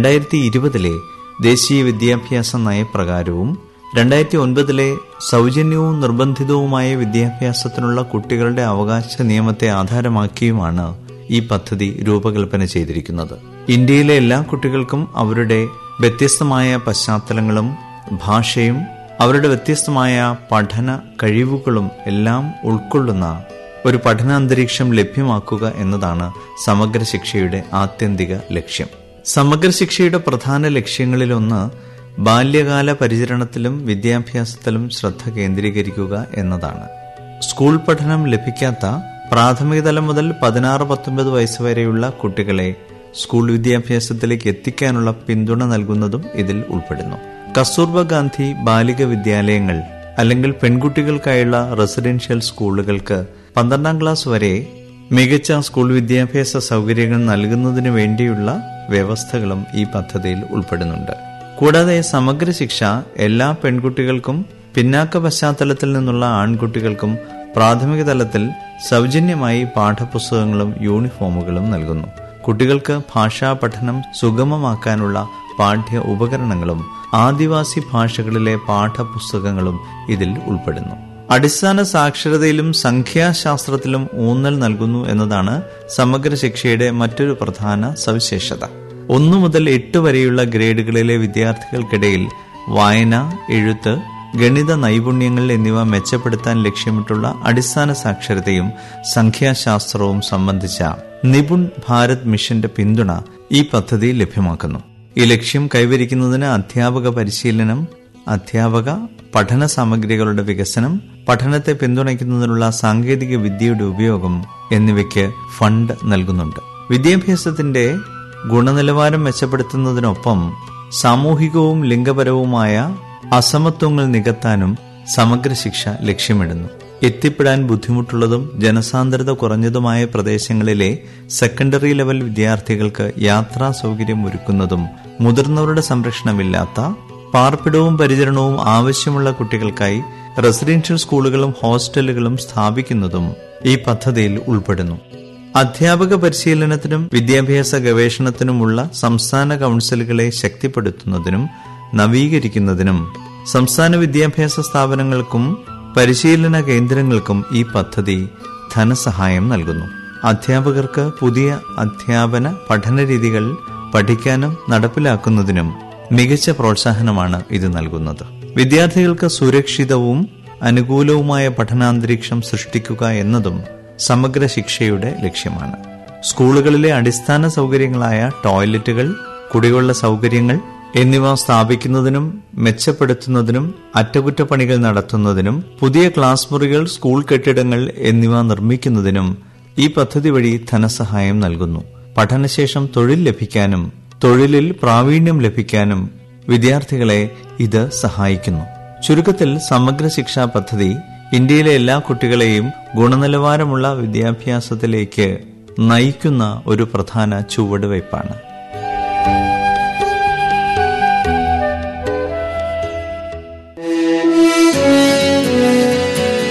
രണ്ടായിരത്തി ഇരുപതിലെ ദേശീയ വിദ്യാഭ്യാസ നയപ്രകാരവും രണ്ടായിരത്തി ഒൻപതിലെ സൗജന്യവും നിർബന്ധിതവുമായ വിദ്യാഭ്യാസത്തിനുള്ള കുട്ടികളുടെ അവകാശ നിയമത്തെ ആധാരമാക്കിയുമാണ് ഈ പദ്ധതി രൂപകൽപ്പന ചെയ്തിരിക്കുന്നത് ഇന്ത്യയിലെ എല്ലാ കുട്ടികൾക്കും അവരുടെ വ്യത്യസ്തമായ പശ്ചാത്തലങ്ങളും ഭാഷയും അവരുടെ വ്യത്യസ്തമായ പഠന കഴിവുകളും എല്ലാം ഉൾക്കൊള്ളുന്ന ഒരു പഠനാന്തരീക്ഷം ലഭ്യമാക്കുക എന്നതാണ് സമഗ്ര ശിക്ഷയുടെ ആത്യന്തിക ലക്ഷ്യം സമഗ്ര ശിക്ഷയുടെ പ്രധാന ലക്ഷ്യങ്ങളിലൊന്ന് ബാല്യകാല പരിചരണത്തിലും വിദ്യാഭ്യാസത്തിലും ശ്രദ്ധ കേന്ദ്രീകരിക്കുക എന്നതാണ് സ്കൂൾ പഠനം ലഭിക്കാത്ത പ്രാഥമിക തലം മുതൽ പതിനാറ് പത്തൊമ്പത് വയസ്സ് വരെയുള്ള കുട്ടികളെ സ്കൂൾ വിദ്യാഭ്യാസത്തിലേക്ക് എത്തിക്കാനുള്ള പിന്തുണ നൽകുന്നതും ഇതിൽ ഉൾപ്പെടുന്നു കസ്തൂർബ ഗാന്ധി ബാലിക വിദ്യാലയങ്ങൾ അല്ലെങ്കിൽ പെൺകുട്ടികൾക്കായുള്ള റെസിഡൻഷ്യൽ സ്കൂളുകൾക്ക് പന്ത്രണ്ടാം ക്ലാസ് വരെ മികച്ച സ്കൂൾ വിദ്യാഭ്യാസ സൗകര്യങ്ങൾ നൽകുന്നതിന് വേണ്ടിയുള്ള വ്യവസ്ഥകളും ഈ പദ്ധതിയിൽ ഉൾപ്പെടുന്നുണ്ട് കൂടാതെ സമഗ്ര ശിക്ഷ എല്ലാ പെൺകുട്ടികൾക്കും പിന്നാക്ക പശ്ചാത്തലത്തിൽ നിന്നുള്ള ആൺകുട്ടികൾക്കും പ്രാഥമിക തലത്തിൽ സൗജന്യമായി പാഠപുസ്തകങ്ങളും യൂണിഫോമുകളും നൽകുന്നു കുട്ടികൾക്ക് ഭാഷാ പഠനം സുഗമമാക്കാനുള്ള പാഠ്യ ഉപകരണങ്ങളും ആദിവാസി ഭാഷകളിലെ പാഠപുസ്തകങ്ങളും ഇതിൽ ഉൾപ്പെടുന്നു അടിസ്ഥാന സാക്ഷരതയിലും സംഖ്യാശാസ്ത്രത്തിലും ഊന്നൽ നൽകുന്നു എന്നതാണ് സമഗ്ര ശിക്ഷയുടെ മറ്റൊരു പ്രധാന സവിശേഷത ഒന്നു മുതൽ എട്ട് വരെയുള്ള ഗ്രേഡുകളിലെ വിദ്യാർത്ഥികൾക്കിടയിൽ വായന എഴുത്ത് ഗണിത നൈപുണ്യങ്ങൾ എന്നിവ മെച്ചപ്പെടുത്താൻ ലക്ഷ്യമിട്ടുള്ള അടിസ്ഥാന സാക്ഷരതയും സംഖ്യാശാസ്ത്രവും സംബന്ധിച്ച നിപുൺ ഭാരത് മിഷന്റെ പിന്തുണ ഈ പദ്ധതി ലഭ്യമാക്കുന്നു ഈ ലക്ഷ്യം കൈവരിക്കുന്നതിന് അധ്യാപക പരിശീലനം അധ്യാപക പഠന സാമഗ്രികളുടെ വികസനം പഠനത്തെ പിന്തുണയ്ക്കുന്നതിനുള്ള സാങ്കേതിക വിദ്യയുടെ ഉപയോഗം എന്നിവയ്ക്ക് ഫണ്ട് നൽകുന്നുണ്ട് വിദ്യാഭ്യാസത്തിന്റെ ഗുണനിലവാരം മെച്ചപ്പെടുത്തുന്നതിനൊപ്പം സാമൂഹികവും ലിംഗപരവുമായ അസമത്വങ്ങൾ നികത്താനും സമഗ്ര ശിക്ഷ ലക്ഷ്യമിടുന്നു എത്തിപ്പെടാൻ ബുദ്ധിമുട്ടുള്ളതും ജനസാന്ദ്രത കുറഞ്ഞതുമായ പ്രദേശങ്ങളിലെ സെക്കൻഡറി ലെവൽ വിദ്യാർത്ഥികൾക്ക് യാത്രാ സൗകര്യം ഒരുക്കുന്നതും മുതിർന്നവരുടെ സംരക്ഷണമില്ലാത്ത പാർപ്പിടവും പരിചരണവും ആവശ്യമുള്ള കുട്ടികൾക്കായി റെസിഡൻഷ്യൽ സ്കൂളുകളും ഹോസ്റ്റലുകളും സ്ഥാപിക്കുന്നതും ഈ പദ്ധതിയിൽ ഉൾപ്പെടുന്നു അധ്യാപക പരിശീലനത്തിനും വിദ്യാഭ്യാസ ഗവേഷണത്തിനുമുള്ള സംസ്ഥാന കൌൺസിലുകളെ ശക്തിപ്പെടുത്തുന്നതിനും നവീകരിക്കുന്നതിനും സംസ്ഥാന വിദ്യാഭ്യാസ സ്ഥാപനങ്ങൾക്കും പരിശീലന കേന്ദ്രങ്ങൾക്കും ഈ പദ്ധതി ധനസഹായം നൽകുന്നു അധ്യാപകർക്ക് പുതിയ അധ്യാപന പഠന രീതികൾ പഠിക്കാനും നടപ്പിലാക്കുന്നതിനും മികച്ച പ്രോത്സാഹനമാണ് ഇത് നൽകുന്നത് വിദ്യാർത്ഥികൾക്ക് സുരക്ഷിതവും അനുകൂലവുമായ പഠനാന്തരീക്ഷം സൃഷ്ടിക്കുക എന്നതും സമഗ്ര ശിക്ഷയുടെ ലക്ഷ്യമാണ് സ്കൂളുകളിലെ അടിസ്ഥാന സൗകര്യങ്ങളായ ടോയ്ലറ്റുകൾ കുടിവെള്ള സൗകര്യങ്ങൾ എന്നിവ സ്ഥാപിക്കുന്നതിനും മെച്ചപ്പെടുത്തുന്നതിനും അറ്റകുറ്റപ്പണികൾ നടത്തുന്നതിനും പുതിയ ക്ലാസ് മുറികൾ സ്കൂൾ കെട്ടിടങ്ങൾ എന്നിവ നിർമ്മിക്കുന്നതിനും ഈ പദ്ധതി വഴി ധനസഹായം നൽകുന്നു പഠനശേഷം തൊഴിൽ ലഭിക്കാനും തൊഴിലിൽ പ്രാവീണ്യം ലഭിക്കാനും വിദ്യാർത്ഥികളെ ഇത് സഹായിക്കുന്നു ചുരുക്കത്തിൽ സമഗ്ര ശിക്ഷാ പദ്ധതി ഇന്ത്യയിലെ എല്ലാ കുട്ടികളെയും ഗുണനിലവാരമുള്ള വിദ്യാഭ്യാസത്തിലേക്ക് നയിക്കുന്ന ഒരു പ്രധാന ചുവടുവയ്പ്പാണ്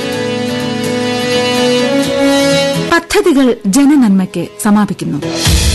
പദ്ധതികൾ ജനനന്മയ്ക്ക് സമാപിക്കുന്നു